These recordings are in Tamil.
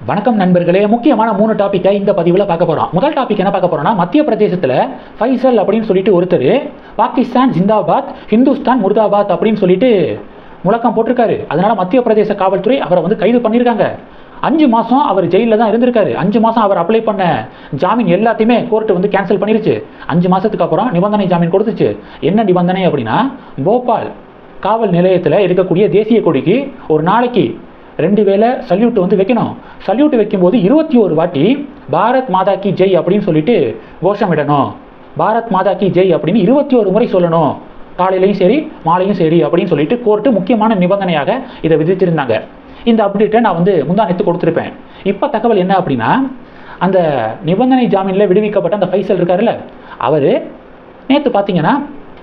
வணக்கம் நண்பர்களே முக்கியமான மூணு டாப்பிக்கை இந்த பதிவில் பார்க்க போகிறோம் முதல் டாபிக் என்ன பார்க்க போறோம்னா மத்திய பிரதேசத்தில் ஃபைசல் அப்படின்னு சொல்லிட்டு ஒருத்தர் பாகிஸ்தான் ஜிந்தாபாத் ஹிந்துஸ்தான் முர்தாபாத் அப்படின்னு சொல்லிட்டு முழக்கம் போட்டிருக்காரு அதனால மத்திய பிரதேச காவல்துறை அவரை வந்து கைது பண்ணியிருக்காங்க அஞ்சு மாதம் அவர் ஜெயிலில் தான் இருந்திருக்காரு அஞ்சு மாதம் அவர் அப்ளை பண்ண ஜாமீன் எல்லாத்தையுமே கோர்ட்டு வந்து கேன்சல் பண்ணிருச்சு அஞ்சு மாதத்துக்கு அப்புறம் நிபந்தனை ஜாமீன் கொடுத்துச்சு என்ன நிபந்தனை அப்படின்னா போபால் காவல் நிலையத்தில் இருக்கக்கூடிய தேசிய கொடிக்கு ஒரு நாளைக்கு ரெண்டு வேளை சல்யூட் வந்து வைக்கணும் சல்யூட் வைக்கும்போது இருபத்தி ஒரு வாட்டி பாரத் மாதா கி ஜெய் அப்படின்னு சொல்லிட்டு கோஷமிடணும் பாரத் மாதா கி ஜெய் அப்படின்னு இருபத்தி ஒரு முறை சொல்லணும் காலையிலையும் சரி மாலையும் சரி அப்படின்னு சொல்லிட்டு கோர்ட்டு முக்கியமான நிபந்தனையாக இதை விதித்திருந்தாங்க இந்த அப்டேட்டை நான் வந்து முந்தானத்து கொடுத்துருப்பேன் இப்போ தகவல் என்ன அப்படின்னா அந்த நிபந்தனை ஜாமீனில் விடுவிக்கப்பட்ட அந்த ஃபைசல் இருக்காருல்ல அவர் நேற்று பார்த்தீங்கன்னா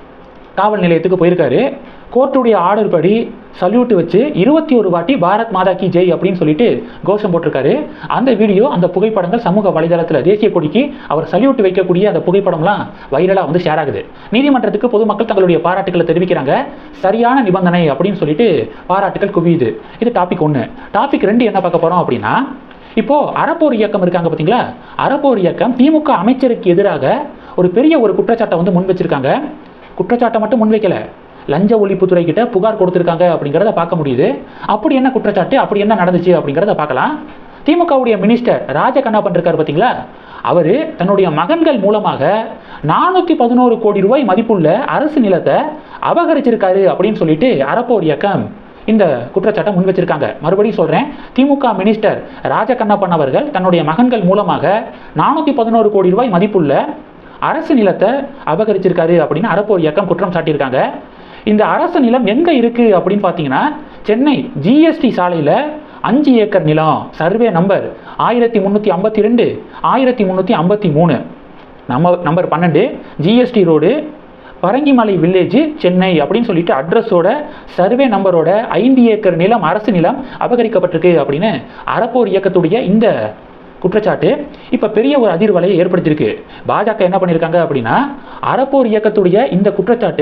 காவல் நிலையத்துக்கு போயிருக்காரு கோர்ட்டுடைய ஆர்டர் படி சல்யூட் வச்சு இருபத்தி ஒரு வாட்டி பாரத் மாதா கி ஜெய் அப்படின்னு சொல்லிட்டு கோஷம் போட்டிருக்காரு அந்த வீடியோ அந்த புகைப்படங்கள் சமூக வலைதளத்தில் தேசிய கொடிக்கு அவர் சல்யூட் வைக்கக்கூடிய அந்த புகைப்படம்லாம் வைரலாக வந்து ஷேர் ஆகுது நீதிமன்றத்துக்கு பொதுமக்கள் தங்களுடைய பாராட்டுகளை தெரிவிக்கிறாங்க சரியான நிபந்தனை அப்படின்னு சொல்லிட்டு பாராட்டுகள் குவியுது இது டாபிக் ஒன்று டாபிக் ரெண்டு என்ன பார்க்க போகிறோம் அப்படின்னா இப்போ அறப்போர் இயக்கம் இருக்காங்க பார்த்தீங்களா அறப்போர் இயக்கம் திமுக அமைச்சருக்கு எதிராக ஒரு பெரிய ஒரு குற்றச்சாட்டை வந்து முன் வச்சிருக்காங்க குற்றச்சாட்டை மட்டும் முன்வைக்கல லஞ்ச ஒழிப்புத்துறை கிட்ட புகார் கொடுத்துருக்காங்க அப்படிங்கிறத பார்க்க முடியுது அப்படி என்ன குற்றச்சாட்டு அப்படி என்ன நடந்துச்சு அப்படிங்கிறத பார்க்கலாம் திமுகவுடைய மினிஸ்டர் ராஜகண்ணப்பன் இருக்கார் பார்த்தீங்களா அவர் தன்னுடைய மகன்கள் மூலமாக நானூற்றி பதினோரு கோடி ரூபாய் மதிப்புள்ள அரசு நிலத்தை அபகரிச்சிருக்காரு அப்படின்னு சொல்லிட்டு அறப்போர் இயக்கம் இந்த குற்றச்சாட்டை முன் வச்சிருக்காங்க மறுபடியும் சொல்றேன் திமுக மினிஸ்டர் ராஜகண்ணப்பன் அவர்கள் தன்னுடைய மகன்கள் மூலமாக நானூற்றி பதினோரு கோடி ரூபாய் மதிப்புள்ள அரசு நிலத்தை அபகரிச்சிருக்காரு அப்படின்னு அறப்போர் இயக்கம் குற்றம் சாட்டியிருக்காங்க இந்த அரசு நிலம் எங்க இருக்கு அப்படின்னு பார்த்தீங்கன்னா சென்னை ஜிஎஸ்டி சாலையில் அஞ்சு ஏக்கர் நிலம் சர்வே நம்பர் ஆயிரத்தி முந்நூற்றி ஐம்பத்தி ரெண்டு ஆயிரத்தி முந்நூற்றி ஐம்பத்தி மூணு நம்ம நம்பர் பன்னெண்டு GST road Parangimalai village Chennai அப்படின்னு சொல்லிட்டு அட்ரஸோட சர்வே நம்பரோட ஐந்து ஏக்கர் நிலம் அரசு நிலம் அபகரிக்கப்பட்டிருக்கு அப்படின்னு அறப்போர் இயக்கத்துடைய இந்த குற்றச்சாட்டு இப்போ பெரிய ஒரு அதிர்வலையை ஏற்படுத்தியிருக்கு பாஜக என்ன பண்ணியிருக்காங்க அப்படின்னா அறப்போர் இயக்கத்துடைய இந்த குற்றச்சாட்டு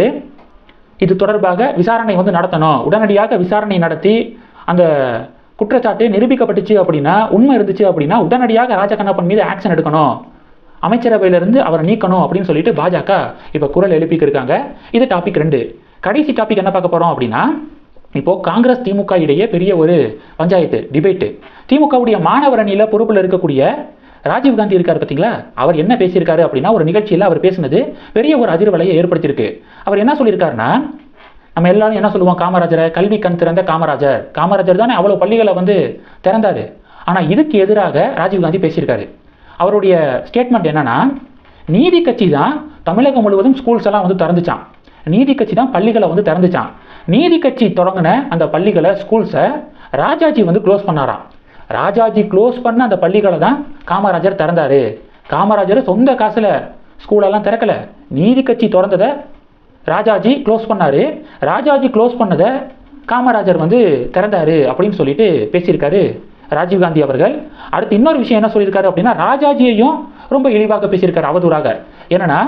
இது தொடர்பாக விசாரணை வந்து நடத்தணும் உடனடியாக விசாரணை நடத்தி அந்த குற்றச்சாட்டு நிரூபிக்கப்பட்டுச்சு அப்படின்னா உண்மை இருந்துச்சு அப்படின்னா உடனடியாக ராஜகண்ணப்பன் மீது ஆக்ஷன் எடுக்கணும் அமைச்சரவையிலிருந்து அவரை நீக்கணும் அப்படின்னு சொல்லிட்டு பாஜக இப்போ குரல் எழுப்பிக்கு இருக்காங்க இது டாபிக் ரெண்டு கடைசி டாபிக் என்ன பார்க்க போகிறோம் அப்படின்னா இப்போ காங்கிரஸ் திமுக இடையே பெரிய ஒரு பஞ்சாயத்து டிபேட்டு திமுகவுடைய மாணவர் அணியில பொறுப்பில் இருக்கக்கூடிய ராஜீவ் காந்தி இருக்கார் பார்த்தீங்களா அவர் என்ன பேசியிருக்காரு அப்படின்னா ஒரு நிகழ்ச்சியில் அவர் பேசினது பெரிய ஒரு அதிர்வலையை ஏற்படுத்தியிருக்கு அவர் என்ன சொல்லியிருக்காருன்னா நம்ம எல்லாரும் என்ன சொல்லுவோம் காமராஜரை கல்வி கண் திறந்த காமராஜர் காமராஜர் தானே அவ்வளோ பள்ளிகளை வந்து திறந்தாரு ஆனால் இதுக்கு எதிராக ராஜீவ் காந்தி பேசியிருக்காரு அவருடைய ஸ்டேட்மெண்ட் என்னன்னா நீதி கட்சி தான் தமிழகம் முழுவதும் ஸ்கூல்ஸ் எல்லாம் வந்து திறந்துச்சான் நீதி கட்சி தான் பள்ளிகளை வந்து திறந்துச்சான் நீதி கட்சி தொடங்கின அந்த பள்ளிகளை ஸ்கூல்ஸை ராஜாஜி வந்து க்ளோஸ் பண்ணாராம் ராஜாஜி க்ளோஸ் பண்ண அந்த பள்ளிகளை தான் காமராஜர் திறந்தாரு காமராஜர் சொந்த காசில் ஸ்கூலெல்லாம் திறக்கல நீதி கட்சி திறந்ததை ராஜாஜி க்ளோஸ் பண்ணாரு ராஜாஜி க்ளோஸ் பண்ணதை காமராஜர் வந்து திறந்தாரு அப்படின்னு சொல்லிட்டு பேசியிருக்காரு ராஜீவ்காந்தி அவர்கள் அடுத்து இன்னொரு விஷயம் என்ன சொல்லியிருக்காரு அப்படின்னா ராஜாஜியையும் ரொம்ப இழிவாக பேசியிருக்காரு அவதூறாக என்னன்னா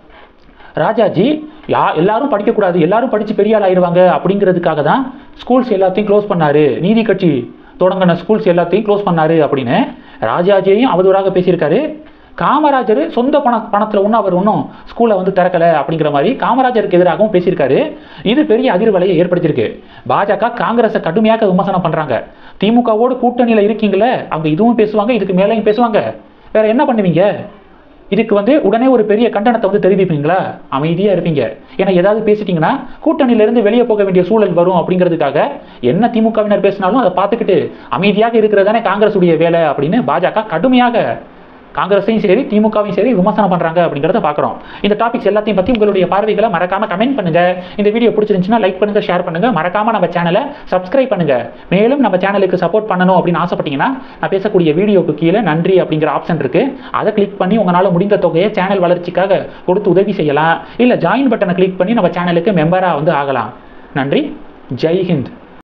ராஜாஜி யா எல்லாரும் படிக்கக்கூடாது எல்லாரும் படித்து பெரிய ஆள் ஆயிடுவாங்க அப்படிங்கிறதுக்காக தான் ஸ்கூல்ஸ் எல்லாத்தையும் க்ளோஸ் பண்ணாரு நீதி கட்சி தொடங்கின ஸ்கூல்ஸ் எல்லாத்தையும் க்ளோஸ் பண்ணாரு அப்படின்னு ராஜாஜியையும் அவதூறாக பேசியிருக்காரு காமராஜர் சொந்த பண பணத்தில் ஒன்றும் அவர் ஒன்றும் ஸ்கூலை வந்து திறக்கலை அப்படிங்கிற மாதிரி காமராஜருக்கு எதிராகவும் பேசியிருக்காரு இது பெரிய அதிர்வலையை ஏற்படுத்தியிருக்கு பாஜக காங்கிரஸை கடுமையாக விமர்சனம் பண்ணுறாங்க திமுகவோடு கூட்டணியில் இருக்கீங்களே அவங்க இதுவும் பேசுவாங்க இதுக்கு மேலேயும் பேசுவாங்க வேற என்ன பண்ணுவீங்க இதுக்கு வந்து உடனே ஒரு பெரிய கண்டனத்தை வந்து தெரிவிப்பீங்களா அமைதியாக இருப்பீங்க ஏன்னா ஏதாவது பேசிட்டீங்கன்னா கூட்டணியிலிருந்து வெளியே போக வேண்டிய சூழல் வரும் அப்படிங்கிறதுக்காக என்ன திமுகவினர் பேசினாலும் அதை பார்த்துக்கிட்டு அமைதியாக இருக்கிறதானே காங்கிரஸ் உடைய வேலை அப்படின்னு பாஜக கடுமையாக காங்கிரஸையும் சரி திமுகவையும் சரி விமர்சனம் பண்ணுறாங்க அப்படிங்கிறத பார்க்குறோம் இந்த டாபிக்ஸ் எல்லாத்தையும் பற்றி உங்களுடைய பார்வைகளை மறக்காம கமெண்ட் பண்ணுங்க இந்த வீடியோ பிடிச்சிருந்துச்சுன்னா லைக் பண்ணுங்க ஷேர் பண்ணுங்க மறக்காம நம்ம சேனலை சப்ஸ்கிரைப் பண்ணுங்க மேலும் நம்ம சேனலுக்கு சப்போர்ட் பண்ணணும் அப்படின்னு ஆசைப்பட்டீங்கன்னா நான் பேசக்கூடிய வீடியோக்கு கீழே நன்றி அப்படிங்கிற ஆப்ஷன் இருக்கு அதை கிளிக் பண்ணி உங்களால் முடிந்த தொகையை சேனல் வளர்ச்சிக்காக கொடுத்து உதவி செய்யலாம் இல்லை ஜாயின் பட்டனை கிளிக் பண்ணி நம்ம சேனலுக்கு மெம்பராக வந்து ஆகலாம் நன்றி ஜெய் ஹிந்த்